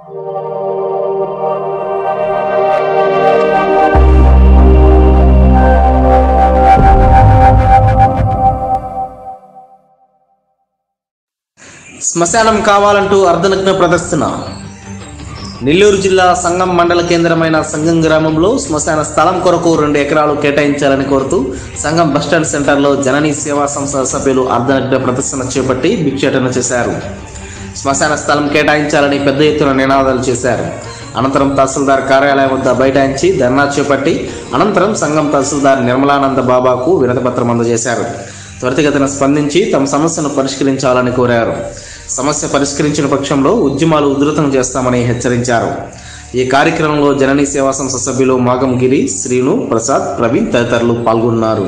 శ్మశానం కావాలంటూ అర్ధనగ్న ప్రదర్శన నెల్లూరు జిల్లా సంగం మండల కేంద్రమైన సంగం గ్రామంలో శ్మశాన స్థలం కొరకు రెండు ఎకరాలు కేటాయించాలని కోరుతూ సంగం బస్టాండ్ సెంటర్లో జననీ సేవా సంస్థ సభ్యులు అర్ధనగ్న ప్రదర్శన చేపట్టి భిక్షాటన చేశారు శ్మశాన స్థలం కేటాయించాలని పెద్ద ఎత్తున నినాదాలు చేశారు అనంతరం తహసీల్దార్ కార్యాలయం వద్ద బైఠాయించి ధర్నా చేపట్టి అనంతరం సంఘం తహసీల్దార్ నిర్మలానంద బాబాకు వినతిపత్రం అందజేశారు త్వరితగతిన స్పందించి తమ సమస్యను పరిష్కరించాలని కోరారు సమస్య పరిష్కరించిన పక్షంలో ఉద్యమాలు ఉధృతం చేస్తామని హెచ్చరించారు ఈ కార్యక్రమంలో జననీ సేవా సంస్థ సభ్యులు మాగం గిరి శ్రీను ప్రసాద్ ప్రవీణ్ తదితరులు పాల్గొన్నారు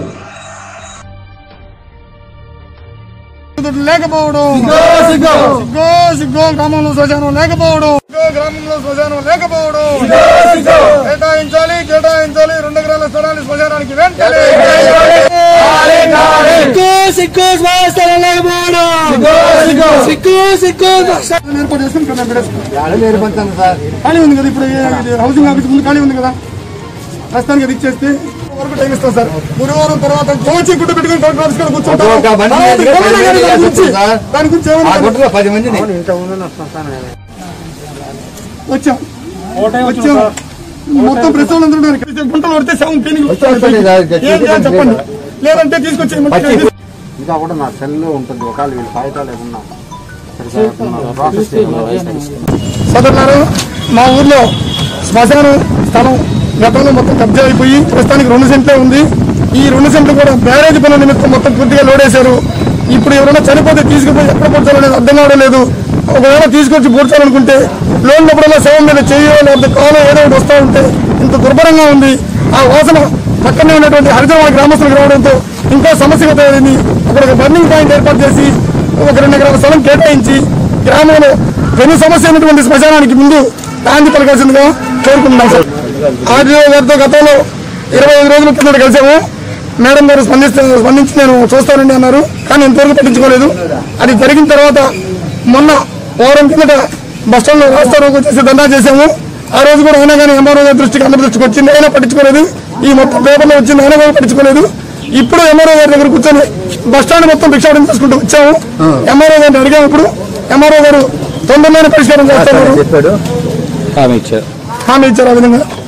లేకపోవడం సిగ్గో సిగ్గో గ్రామంలో శ్మశానం లేకపోవడం సిగ్గో గ్రామంలో శ్మశానం లేకపోవడం కేటాయించాలి కేటాయించాలి రెండు ఎకరాల స్థలాన్ని శ్మశానానికి వెంటనే సిగ్గు సిగ్గు శ్మశానం లేకపోవడం సిగ్గు సిగ్గు ఏర్పాటు చేసుకుని ఇక్కడ పెట్టేసుకున్నాం. ఖాళీ ఉంది కదా ఇప్పుడు ఏ- ఇది హౌసింగ్ ఆఫీస్ ముందు ఖాళీ ఉంది కదా ప్రస్తుతానికి అది ఇచ్చేస్తే వరకు టైం ఇస్తాం సార్ గురువారం తర్వాత కోచి గుడ్డు పెట్టుకుని కలెక్టర్ ఆఫీస్ కాడ కూర్చుంటాం. ఒక బండి తర్వాత మీద గవర్నర్ గారి దాని గురించి సార్. దాని గురించి ఆ ఏమన్నా గుంటలో పది మందిని వచ్చాం వచ్చాం మొత్తం ప్రెస్ వాళ్ళు అందరూ ఉన్నారు. ఇక్కడ గుంటలు పడితే సగం క్లీనింగ్ వచ్చేస్తుంది సార్. ఏం చేయాలి చెప్పండి లేదంటే తీసుకొచ్చి ఇంకా కూడా నా సెల్లో ఉంటుంది ఒకవేళ వీళ్ళు కాగితాలు ఏమన్నా సరిగ్గా ప్రాసెస్ సోదరులారు మా ఊర్లో శ్మశాన స్థలం గతంలో మొత్తం కబ్జా అయిపోయి ప్రస్తుతానికి రెండు సెంట్లే ఉంది ఈ రెండు సెంట్లు కూడా బ్యారేజ్ పనుల నిమిత్తం మొత్తం పూర్తిగా లోడేశారు ఇప్పుడు ఎవరైనా చనిపోతే తీసుకుపోయి ఎక్కడ పూడ్చాలనేది అర్థం కావడం లేదు ఒకవేళ తీసుకొచ్చి పూడ్చాలనుకుంటే లోన్ లోపల శవం మీద చేయో లేకపోతే కాలో ఏదో ఒకటి వస్తూ ఉంటే ఇంత దుర్భరంగా ఉంది ఆ వాసన పక్కనే ఉన్నటువంటి హరిజన గ్రామస్తులకు రావడంతో ఇంకా సమస్యగా తయారైంది అక్కడ ఒక బర్నింగ్ పాయింట్ ఏర్పాటు చేసి ఒక రెండు ఎకరాల స్థలం కేటాయించి గ్రామంలో పెను సమస్య అయినటువంటి శ్మశానానికి ముందు గాంధీ పలకాల్సిందిగా కోరుకుంటున్నాం సార్ ఆర్డీఓ గారితో గతంలో ఇరవై ఐదు రోజుల కింద కలిసాము మేడం గారు స్పందిస్తే స్పందించి నేను చూస్తానండి అన్నారు కానీ ఇంతవరకు పట్టించుకోలేదు అది జరిగిన తర్వాత మొన్న వారం కిందట బస్ స్టాండ్ లో రాస్తా రోకో చేసి దండా చేశాము ఆ రోజు కూడా అయినా కానీ ఎంఆర్ఓ గారి దృష్టికి అందరి దృష్టికి వచ్చింది అయినా పట్టించుకోలేదు ఈ మొత్తం పేపర్లో వచ్చింది అయినా కానీ పట్టించుకోలేదు ఇప్పుడు ఎంఆర్ఓ గారి దగ్గర కూర్చొని బస్ స్టాండ్ మొత్తం భిక్షాటం చేసుకుంటూ వచ్చాము ఎంఆర్ఓ గారిని అడిగాము ఇప్పుడు ఎంఆర్ఓ గారు తొందరలోనే పరిష్కారం చేస్తున్నారు చెప్పాడు హామీ ఇచ్చారు ఆ విధంగా